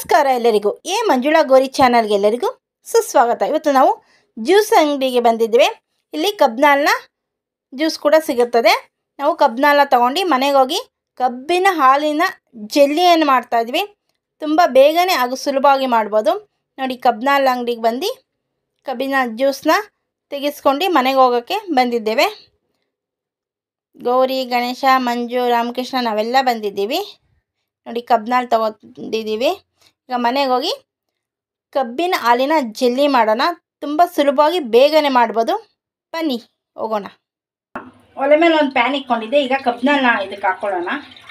ನಮಸ್ಕಾರ ಎಲ್ಲರಿಗೂ ಎ ಮಂಜುಳಾ ಗೋರಿ ಚಾನಲ್ಗೆ ಎಲ್ಲರಿಗೂ ಸುಸ್ವಾಗತ ಇವತ್ತು ನಾವು ಜ್ಯೂಸ್ ಅಂಗಡಿಗೆ ಬಂದಿದ್ದೇವೆ ಇಲ್ಲಿ ಕಬ್ನಾಲ್ನ ಜ್ಯೂಸ್ ಕೂಡ ಸಿಗುತ್ತದೆ ನಾವು ಕಬ್ನಾಲ್ನ ತಗೊಂಡು ಮನೆಗೆ ಹೋಗಿ ಕಬ್ಬಿನ ಹಾಲಿನ ಜೆಲ್ಲಿಯನ್ನು ಮಾಡ್ತಾ ಇದ್ವಿ ತುಂಬ ಬೇಗನೆ ಹಾಗೂ ಸುಲಭವಾಗಿ ಮಾಡ್ಬೋದು ನೋಡಿ ಕಬ್ನಾಲ್ ಅಂಗಡಿಗೆ ಬಂದು ಕಬ್ಬಿನ ಜ್ಯೂಸನ್ನ ತೆಗೆಸ್ಕೊಂಡು ಮನೆಗೆ ಹೋಗೋಕ್ಕೆ ಬಂದಿದ್ದೇವೆ ಗೌರಿ ಗಣೇಶ ಮಂಜು ರಾಮಕೃಷ್ಣ ನಾವೆಲ್ಲ ಬಂದಿದ್ದೀವಿ ನೋಡಿ ಕಬ್ನಾಲ್ ತಗೊಂಡಿದ್ದೀವಿ ಈಗ ಮನೆಗೆ ಹೋಗಿ ಕಬ್ಬಿನ ಹಾಲಿನ ಜೆಲ್ಲಿ ಮಾಡೋಣ ತುಂಬ ಸುಲಭವಾಗಿ ಬೇಗನೆ ಮಾಡ್ಬೋದು ಬನ್ನಿ ಹೋಗೋಣ ಒಲೆ ಮೇಲೆ ಒಂದು ಪ್ಯಾನ್ ಇಟ್ಕೊಂಡಿದ್ದೆ ಈಗ ಕಬ್ನಾಲ್ನ ಇದಕ್ಕೆ ಹಾಕ್ಕೊಳ್ಳೋಣ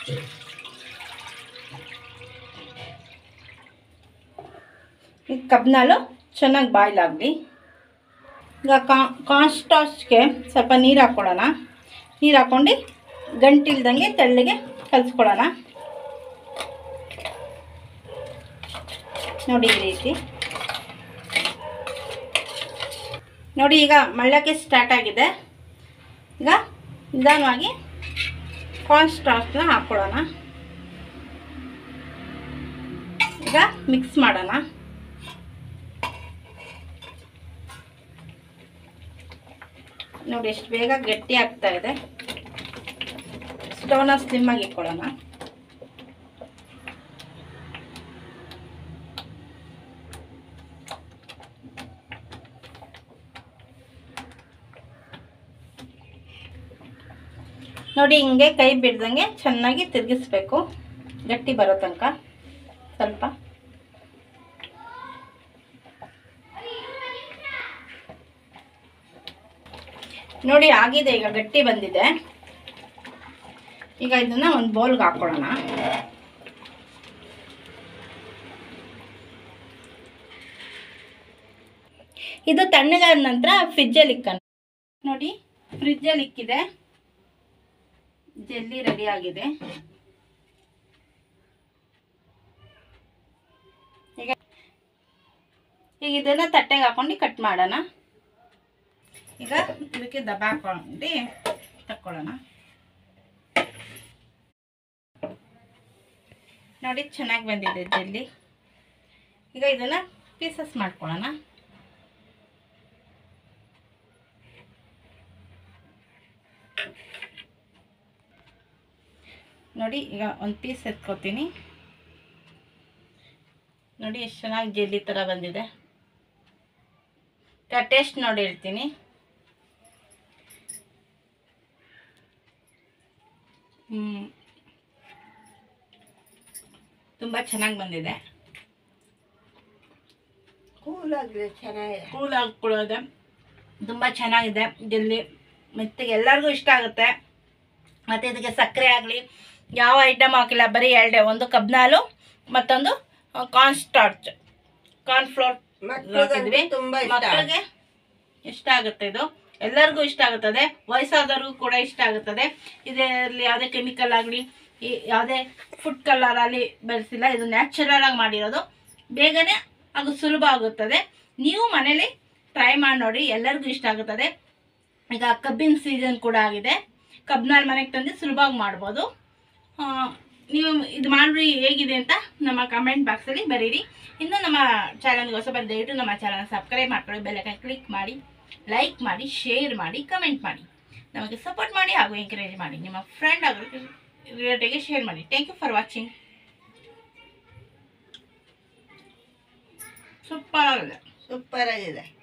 ಈ ಕಬ್ನಾಲು ಚೆನ್ನಾಗಿ ಬಾಯ್ಲ್ ಆಗಲಿ ಈಗ ಕಾನ್ಸ್ಟಾಚ್ಗೆ ಸ್ವಲ್ಪ ನೀರು ಹಾಕ್ಕೊಳ್ಳೋಣ ನೀರು ಹಾಕ್ಕೊಂಡು ಗಂಟಿಲ್ದಂಗೆ ತೆಳ್ಳಗೆ ಕಲಿಸ್ಕೊಳ್ಳೋಣ ನೋಡಿ ಈ ರೀತಿ ನೋಡಿ ಈಗ ಮಳ್ಳಕ್ಕೆ ಸ್ಟಾರ್ಟ್ ಆಗಿದೆ ಈಗ ನಿಧಾನವಾಗಿ ಕಾರ್ನ್ ಸ್ಟಾರ್ಚ್ನ ಹಾಕ್ಕೊಳ್ಳೋಣ ಈಗ ಮಿಕ್ಸ್ ಮಾಡೋಣ ನೋಡಿ ಎಷ್ಟು ಬೇಗ ಗಟ್ಟಿ ಆಗ್ತಾ ಇದೆ ಸ್ಟವ್ನ ಸ್ಲಿಮ್ಮಾಗಿ ಇಟ್ಕೊಳ್ಳೋಣ ನೋಡಿ ಹಿಂಗೆ ಕೈ ಬಿಡ್ದಂಗೆ ಚೆನ್ನಾಗಿ ತಿರುಗಿಸ್ಬೇಕು ಗಟ್ಟಿ ಬರೋ ತನಕ ಸ್ವಲ್ಪ ನೋಡಿ ಆಗಿದೆ ಈಗ ಗಟ್ಟಿ ಬಂದಿದೆ ಈಗ ಇದನ್ನ ಒಂದು ಬೌಲ್ಗೆ ಹಾಕೊಳ್ಳೋಣ ಇದು ತಣ್ಣಗಾದ ನಂತರ ಫ್ರಿಜ್ಜಲ್ಲಿ ಇಕ್ಕೋಣ ನೋಡಿ ಫ್ರಿಜ್ಜಲ್ಲಿ ಇಕ್ಕಿದೆ ಜೆಲ್ಲಿ ರೆಡಿ ಆಗಿದೆ ಈಗ ಈಗ ಇದನ್ನ ತಟ್ಟೆಗೆ ಹಾಕೊಂಡು ಕಟ್ ಮಾಡೋಣ ಈಗ ಇದಕ್ಕೆ ದಬ ಹಾಕೊಂಡು ತಕ್ಕೊಳ್ಳೋಣ ನೋಡಿ ಚೆನ್ನಾಗಿ ಬಂದಿದೆ ಜೆಲ್ಲಿ ಈಗ ಇದನ್ನ ಪೀಸಸ್ ಮಾಡ್ಕೊಳ್ಳೋಣ ನೋಡಿ ಈಗ ಒಂದು ಪೀಸ್ ಎತ್ಕೋತೀನಿ ನೋಡಿ ಎಷ್ಟು ಚೆನ್ನಾಗಿ ಜೆಲ್ಲಿ ಥರ ಬಂದಿದೆ ಈಗ ಟೇಸ್ಟ್ ನೋಡಿ ಹೇಳ್ತೀನಿ ಹ್ಞೂ ತುಂಬ ಚೆನ್ನಾಗಿ ಬಂದಿದೆ ಕೂಲಾಗಿದೆ ಚೆನ್ನಾಗಿದೆ ಕೂಲ್ ಹಾಕ್ಕೊಳ್ಳೋದೆ ತುಂಬ ಚೆನ್ನಾಗಿದೆ ಜೆಲ್ಲಿ ಮೆತ್ತಗೆ ಎಲ್ಲರಿಗೂ ಇಷ್ಟ ಆಗುತ್ತೆ ಮತ್ತು ಇದಕ್ಕೆ ಸಕ್ಕರೆ ಆಗಲಿ ಯಾವ ಐಟಮ್ ಹಾಕಿಲ್ಲ ಬರೀ ಎರಡೇ ಒಂದು ಕಬ್ನಾಲು ಮತ್ತೊಂದು ಕಾರ್ನ್ ಸ್ಟಾರ್ಚ್ ಕಾರ್ನ್ ಫ್ಲೋರ್ ಹಾಕಿದ್ವಿ ತುಂಬಾ ಇಷ್ಟ ಮಕ್ಕಳಿಗೆ ಇಷ್ಟ ಆಗುತ್ತೆ ಇದು ಎಲ್ಲರಿಗೂ ಇಷ್ಟ ಆಗುತ್ತದೆ ವಯಸ್ಸಾದವ್ರಿಗೂ ಕೂಡ ಇಷ್ಟ ಆಗುತ್ತದೆ ಇದರಲ್ಲಿ ಯಾವುದೇ ಕೆಮಿಕಲ್ ಆಗಲಿ ಯಾವುದೇ ಫುಡ್ ಕಲರ್ ಆಗಲಿ ಬೆಳೆಸಿಲ್ಲ ಇದು ನ್ಯಾಚುರಲ್ ಆಗಿ ಮಾಡಿರೋದು ಬೇಗನೆ ಹಾಗೂ ಸುಲಭ ಆಗುತ್ತದೆ ನೀವು ಮನೇಲಿ ಟ್ರೈ ಮಾಡಿ ನೋಡಿ ಎಲ್ಲರಿಗೂ ಇಷ್ಟ ಆಗುತ್ತದೆ ಈಗ ಕಬ್ಬಿನ ಸೀಸನ್ ಕೂಡ ಆಗಿದೆ ಕಬ್ಬಿನಲ್ಲಿ ಮನೆಗೆ ತಂದು ಸುಲಭವಾಗಿ ಮಾಡ್ಬೋದು ಆ, ನೀವು ಇದು ಮಾಡಿ ಹೇಗಿದೆ ಅಂತ ನಮ್ಮ ಕಮೆಂಟ್ ಬಾಕ್ಸಲ್ಲಿ ಬರೀರಿ ಇನ್ನು ನಮ್ಮ ಚಾನಲ್ಗೆ ಹೊಸ ಬಂದ ದಯವಿಟ್ಟು ನಮ್ಮ ಚಾನಲ್ ಸಬ್ಸ್ಕ್ರೈಬ್ ಮಾಡ್ಕೊಳ್ಳಿ ಬೆಲ್ಲೈಕನ್ ಕ್ಲಿಕ್ ಮಾಡಿ ಲೈಕ್ ಮಾಡಿ ಶೇರ್ ಮಾಡಿ ಕಮೆಂಟ್ ಮಾಡಿ ನಮಗೆ ಸಪೋರ್ಟ್ ಮಾಡಿ ಹಾಗೂ ಎಂಕರೇಜ್ ಮಾಡಿ ನಿಮ್ಮ ಫ್ರೆಂಡ್ ಹಾಗೂ ರಿಲೇಟಿವ್ಗೆ ಶೇರ್ ಮಾಡಿ thank you for watching super ಆಗಿದೆ ಸೂಪರ್ ಆಗಿದೆ